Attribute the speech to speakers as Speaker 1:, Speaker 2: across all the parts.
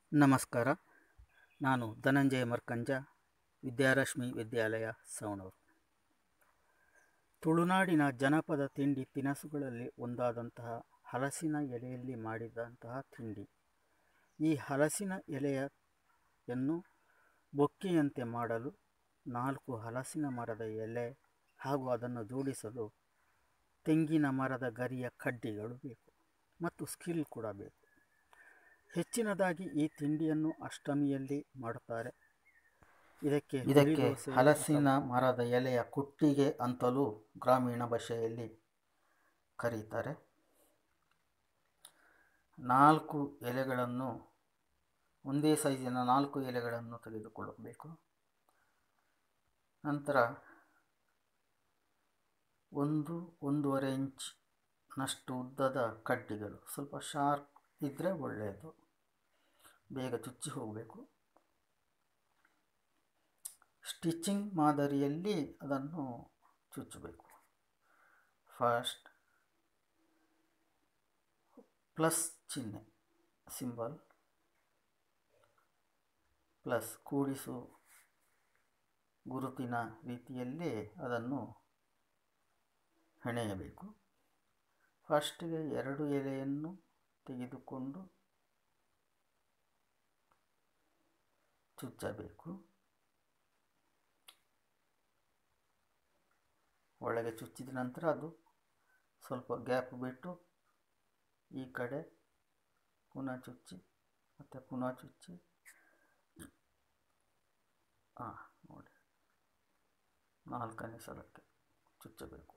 Speaker 1: ನಮಸ್ಕಾರ ನಾನು ಧನಂಜಯ ಮರ್ಕಂಜ ವಿದ್ಯಾರಶ್ಮಿ ವಿದ್ಯಾಲಯ ಸವಣೂರು ತುಳುನಾಡಿನ ಜನಪದ ತಿಂಡಿ ತಿನಿಸುಗಳಲ್ಲಿ ಒಂದಾದಂತಹ ಹಲಸಿನ ಎಲೆಯಲ್ಲಿ ಮಾಡಿದಂತಹ ತಿಂಡಿ ಈ ಹಲಸಿನ ಎಲೆಯನ್ನು ಬೊಕ್ಕೆಯಂತೆ ಮಾಡಲು ನಾಲ್ಕು ಹಲಸಿನ ಮರದ ಎಲೆ ಹಾಗೂ ಅದನ್ನು ಜೋಡಿಸಲು ತೆಂಗಿನ ಮರದ ಗರಿಯ ಕಡ್ಡಿಗಳು ಬೇಕು ಮತ್ತು ಸ್ಕಿಲ್ ಕೂಡ ಬೇಕು ಹೆಚ್ಚಿನದಾಗಿ ಈ ತಿಂಡಿಯನ್ನು ಅಷ್ಟಮಿಯಲ್ಲಿ ಮಾಡುತ್ತಾರೆ ಇದಕ್ಕೆ
Speaker 2: ಇದಕ್ಕೆ
Speaker 1: ಹುರಿದೋಸೆ
Speaker 2: ಹಲಸಿನ ಮರದ ಎಲೆಯ ಕುಟ್ಟಿಗೆ ಅಂತಲೂ ಗ್ರಾಮೀಣ ಭಾಷೆಯಲ್ಲಿ ಕರೀತಾರೆ ನಾಲ್ಕು ಎಲೆಗಳನ್ನು ಒಂದೇ ಸೈಜಿನ ನಾಲ್ಕು ಎಲೆಗಳನ್ನು ತೆಗೆದುಕೊಳ್ಳಬೇಕು ನಂತರ ಒಂದು ಒಂದೂವರೆ ಇಂಚ್ನಷ್ಟು ಉದ್ದದ ಕಡ್ಡಿಗಳು ಸ್ವಲ್ಪ ಶಾರ್ಪ್ ಇದ್ದರೆ ಒಳ್ಳೆಯದು ಬೇಗ ಚುಚ್ಚಿ ಹೋಗಬೇಕು ಸ್ಟಿಚಿಂಗ್ ಮಾದರಿಯಲ್ಲಿ ಅದನ್ನು ಚುಚ್ಚಬೇಕು ಫಸ್ಟ್ ಪ್ಲಸ್ ಚಿಹ್ನೆ ಸಿಂಬಲ್ ಪ್ಲಸ್ ಕೂಡಿಸು ಗುರುತಿನ ರೀತಿಯಲ್ಲಿ ಅದನ್ನು ಹೆಣೆಯಬೇಕು ಫಸ್ಟಿಗೆ ಎರಡು ಎಲೆಯನ್ನು ತೆಗೆದುಕೊಂಡು ಚುಚ್ಚಬೇಕು ಒಳಗೆ ಚುಚ್ಚಿದ ನಂತರ ಅದು ಸ್ವಲ್ಪ ಗ್ಯಾಪ್ ಬಿಟ್ಟು ಈ ಕಡೆ ಪುನಃ ಚುಚ್ಚಿ ಮತ್ತು ಪುನಃ ಚುಚ್ಚಿ ಹಾಂ ನೋಡಿ ನಾಲ್ಕನೇ ಸಲಕ್ಕೆ ಚುಚ್ಚಬೇಕು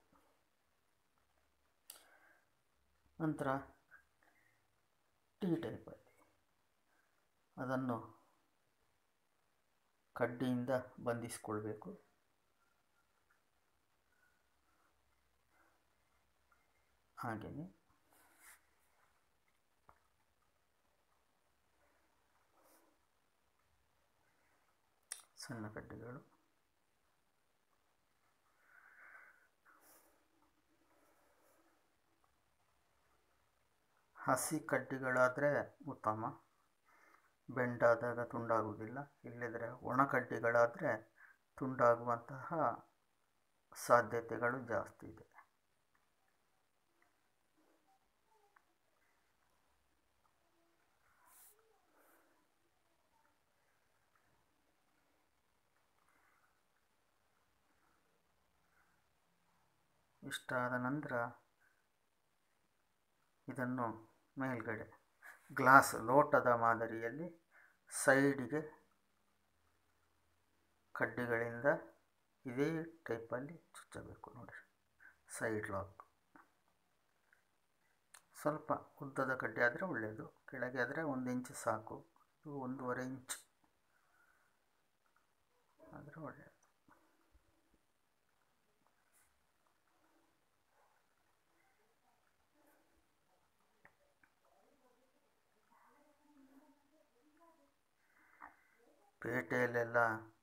Speaker 2: ನಂತರ ಟೀ ಟೈಪಲ್ಲಿ ಅದನ್ನು ಕಡ್ಡಿಯಿಂದ ಬಂಧಿಸಿಕೊಳ್ಬೇಕು ಹಾಗೆಯೇ ಸಣ್ಣ ಕಡ್ಡಿಗಳು ಹಸಿ ಕಡ್ಡಿಗಳಾದರೆ ಉತ್ತಮ ಬೆಂಡಾದಾಗ ತುಂಡಾಗುವುದಿಲ್ಲ ಇಲ್ಲದಿದ್ದರೆ ಒಣ ಕಡ್ಡಿಗಳಾದರೆ ತುಂಡಾಗುವಂತಹ ಸಾಧ್ಯತೆಗಳು ಜಾಸ್ತಿ ಇದೆ ಇಷ್ಟಾದ ನಂತರ ಇದನ್ನು ಮೇಲ್ಗಡೆ ಗ್ಲಾಸ್ ಲೋಟದ ಮಾದರಿಯಲ್ಲಿ ಸೈಡಿಗೆ ಕಡ್ಡಿಗಳಿಂದ ಇದೇ ಟೈಪಲ್ಲಿ ಚುಚ್ಚಬೇಕು ನೋಡಿ ಸೈಡ್ ಲಾಕ್ ಸ್ವಲ್ಪ ಉದ್ದದ ಕಡ್ಡಿ ಆದರೆ ಒಳ್ಳೆಯದು ಕೆಳಗೆ ಆದರೆ ಒಂದು ಇಂಚ್ ಸಾಕು ಇದು ಒಂದೂವರೆ ಇಂಚ್ ಆದರೆ ಒಳ್ಳೆಯದು ಪೇಟೆಯಲ್ಲೆಲ್ಲ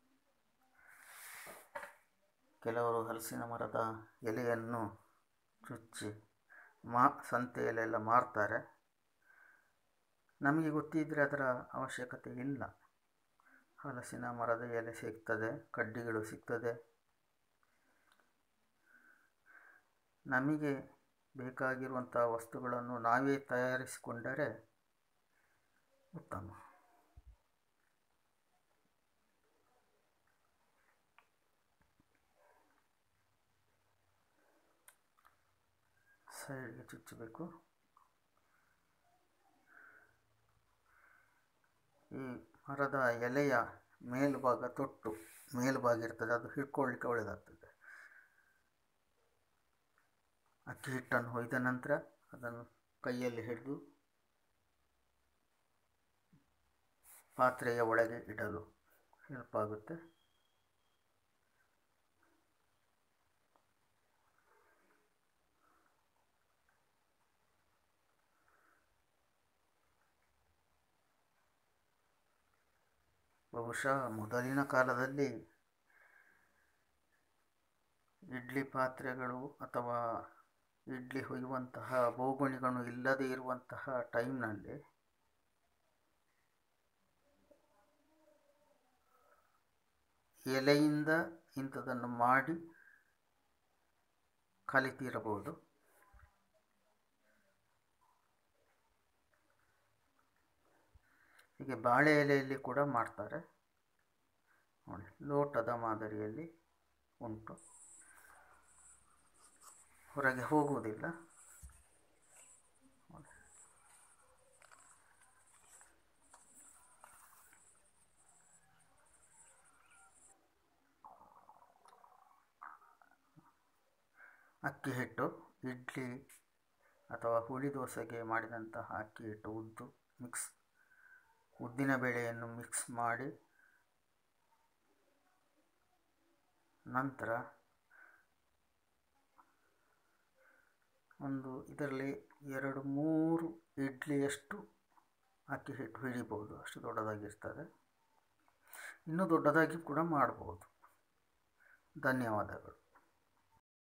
Speaker 2: ಕೆಲವರು ಹಲಸಿನ ಮರದ ಎಲೆಯನ್ನು ಚುಚ್ಚಿ ಮಾ ಸಂತೆಯಲ್ಲೆಲ್ಲ ಮಾರ್ತಾರೆ ನಮಗೆ ಗೊತ್ತಿದ್ದರೆ ಅದರ ಅವಶ್ಯಕತೆ ಇಲ್ಲ ಹಲಸಿನ ಮರದ ಎಲೆ ಸಿಗ್ತದೆ ಕಡ್ಡಿಗಳು ಸಿಗ್ತದೆ ನಮಗೆ ಬೇಕಾಗಿರುವಂಥ ವಸ್ತುಗಳನ್ನು ನಾವೇ ತಯಾರಿಸಿಕೊಂಡರೆ ಉತ್ತಮ ಸೈಡ್ಗೆ ಚುಚ್ಚಬೇಕು ಈ ಮರದ ಎಲೆಯ ಮೇಲ್ಭಾಗ ತೊಟ್ಟು ಮೇಲ್ಭಾಗ ಇರ್ತದೆ ಅದು ಹಿಡ್ಕೊಳ್ಳಿಕ್ಕೆ ಒಳ್ಳೆಯದಾಗ್ತದೆ ಅಕ್ಕಿ ಹಿಟ್ಟನ್ನು ಹೊಯ್ದ ನಂತರ ಅದನ್ನು ಕೈಯಲ್ಲಿ ಹಿಡಿದು ಪಾತ್ರೆಯ ಒಳಗೆ ಇಡಲು ಹೆಲ್ಪ್ ಆಗುತ್ತೆ ಬಹುಶಃ ಮೊದಲಿನ ಕಾಲದಲ್ಲಿ ಇಡ್ಲಿ ಪಾತ್ರೆಗಳು ಅಥವಾ ಇಡ್ಲಿ ಹೊಯ್ಯುವಂತಹ ಬೋಗುಣಿಗಳು ಇಲ್ಲದೇ ಇರುವಂತಹ ಟೈಮ್ನಲ್ಲಿ ಎಲೆಯಿಂದ ಇಂಥದನ್ನು ಮಾಡಿ ಕಲಿತಿರಬಹುದು ಹೀಗೆ ಬಾಳೆ ಎಲೆಯಲ್ಲಿ ಕೂಡ ಮಾಡ್ತಾರೆ ನೋಡಿ ಲೋಟದ ಮಾದರಿಯಲ್ಲಿ ಉಂಟು ಹೊರಗೆ ಹೋಗುವುದಿಲ್ಲ ನೋಡಿ. ಅಕ್ಕಿ ಹಿಟ್ಟು ಇಡ್ಲಿ ಅಥವಾ ಹುಳಿ ದೋಸೆಗೆ ಮಾಡಿದಂತಹ ಅಕ್ಕಿ ಹಿಟ್ಟು ಉದ್ದು ಮಿಕ್ಸ್ ಉದ್ದಿನ ಬೇಳೆಯನ್ನು ಮಿಕ್ಸ್ ಮಾಡಿ ನಂತರ ಒಂದು ಇದರಲ್ಲಿ ಎರಡು ಮೂರು ಇಡ್ಲಿಯಷ್ಟು ಅಕ್ಕಿ ಹಿಟ್ಟು ಹಿಡಿಬೋದು ಅಷ್ಟು ದೊಡ್ಡದಾಗಿರ್ತದೆ ಇನ್ನೂ ದೊಡ್ಡದಾಗಿ ಕೂಡ ಮಾಡ್ಬೋದು ಧನ್ಯವಾದಗಳು